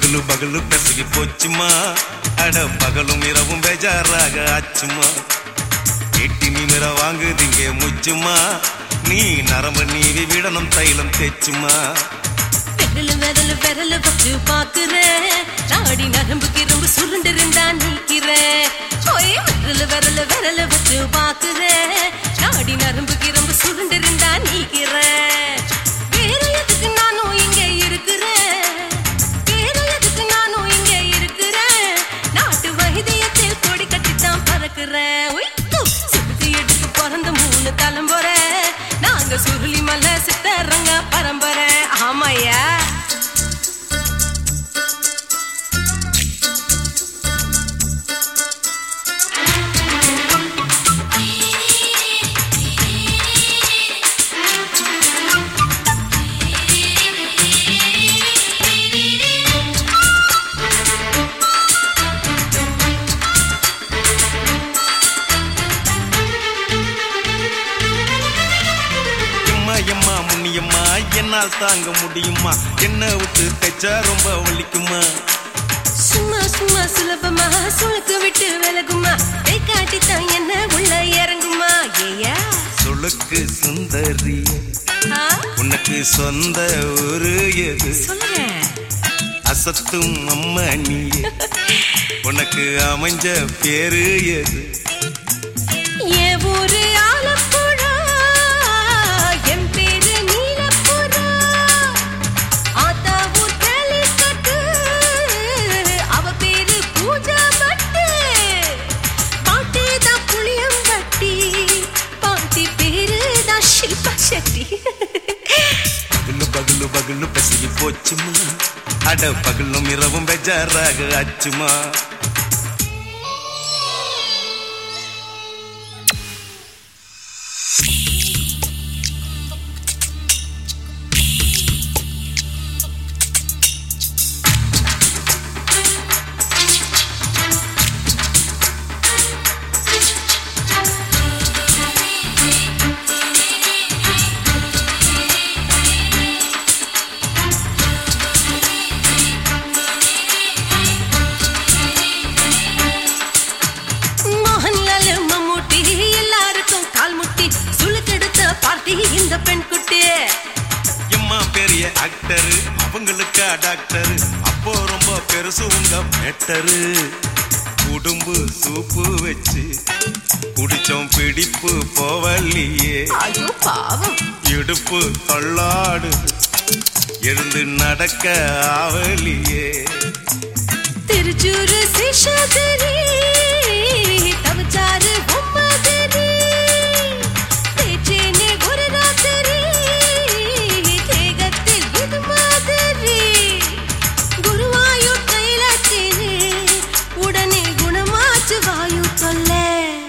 பகலு பகலு பெசகி போச்சுமா அட பகலும் இரவும் பேஜாராக ஆச்சுமா எட்டி நிமிர வாங்குதிங்க முச்சுமா நீ நரம்பு நீவி விடணும் தைலம் தேச்சுமா விரல விரல விரல வச்சு பாக்குறேன் நாடி நரம்பு கிரம்பு சுருண்டு இருந்தா நீக்கிறேன் ஓய் விரல விரல விரல வச்சு பாக்குறேன் நாடி நரம்பு கிரம்பு சுருண்டு இருந்தா நீக்கிறேன் வேற எதுக்கு நானும் இங்க இருக்கிறேன் வேற எதுக்கு நானும் இங்க இருக்கிறேன் நாட்டு வைத்தியத்தில் கொடி கட்டித்தான் பறக்கிறேன் உய், து, சுத்தி எடுத்து பிறந்த மூணு தலைமுறை நாங்க சுருளி மலை சித்தரங்க பரம்பரை ஆமாய்யா எம்மா எம்மா முன்னியம்மா என்னால் தாங்க முடியுமா என்ன விட்டு தைச்சா ரொம்ப வலிக்குமா சும்மா சும்மா சுலபமா சுளுக்கு விட்டு விலகுமா கை காட்டித்தான் என்ன உள்ள இறங்குமா ஏயா சுளுக்கு சுந்தரி ஆ, உனக்கு சொந்த ஊரு எது சொல்லுங்க அசத்தும் அம்மா நீ உனக்கு அமைஞ்ச பேரு எது என் ஊரு ஆலப்புழா, என் பேரு நீலப்புறா. ஆத்தா ஊர் கேலிக்கட்டு, அவ பேரு பூஜா பட்டு. பாட்டிதான் புளியம்பட்டி, பாட்டி பேரு தான் ஷில்பா ஷெட்டி. பகலு பகலு பகலு பசிக்கு போச்சுமா அட பகலும் இரவும் பெஜாராக ஆச்சுமா மோகன்லால், மம்முட்டி, எல்லாருக்கும் கால் முட்டி சுளுக்கெடுத்த பார்ட்டி இந்த பெண் குட்டி எம்மா பெரிய ஆக்டர் அவங்களுக்கா டாக்டர் அப்போ ரொம்ப பெருசு உங்க மேட்டரு குடும்பு சூப்பு வச்சு குடிச்சோம் பிடிப்பு போவல்லையே ஐயோ பாவம் இடுப்பு தள்ளாடு எழுந்து நடக்க ஆவலியே திருச்சூரு சிஷாதிரி தவச்சாரு பொம்மதிரி தேச்சேனே ஒரு ராத்திரி தேகத்தில் இது மாதிரி குருவாயூர் கைலாச்சேனே உடனே குணமாச்சு வாயு தொல்லை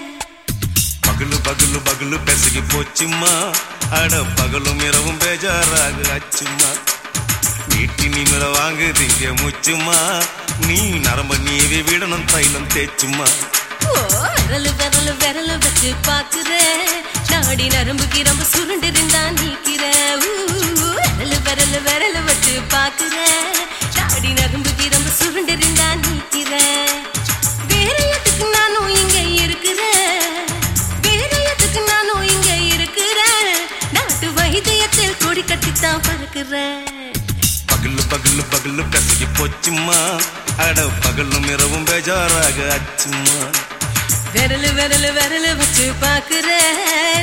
பகலு பகலு பகலு பெசகி போச்சுமா அட பகலும் இரவும் பேஜாராக ஆச்சுமா நீட்டி நிமிர வாங்குதிங்க முச்சுமா நீ நரம்ப நீவி விடணும் தைலம் தேச்சுமா ஓ, விரலு விரலு விரலு வச்சு பாக்குறேன் நாடி நரம்பு கிரம்பு சுருண்டு இருந்தா நீக்கிறேன் ஊ, விரலு விரலு விரலு வச்சு பாக்குறேன் நாடி நரம்பு கிரம்பு சுருண்டு இருந்தா நீக்கிறேன் வேற எதுக்கு நானும் இங்க இருக்கிறேன் வேற எதுக்கு நானும் இங்க இருக்கிறேன் நாட்டு வைத்தியத்தில் கொடி கட்டித்தான் பறக்கிறேன் பகலு பகலு பகலு பெசகி போச்சுமா அட பகலும் இரவும் பேஜாராக ஆச்சுமா விரலு விரலு விரலு வச்சு பாக்குறேன்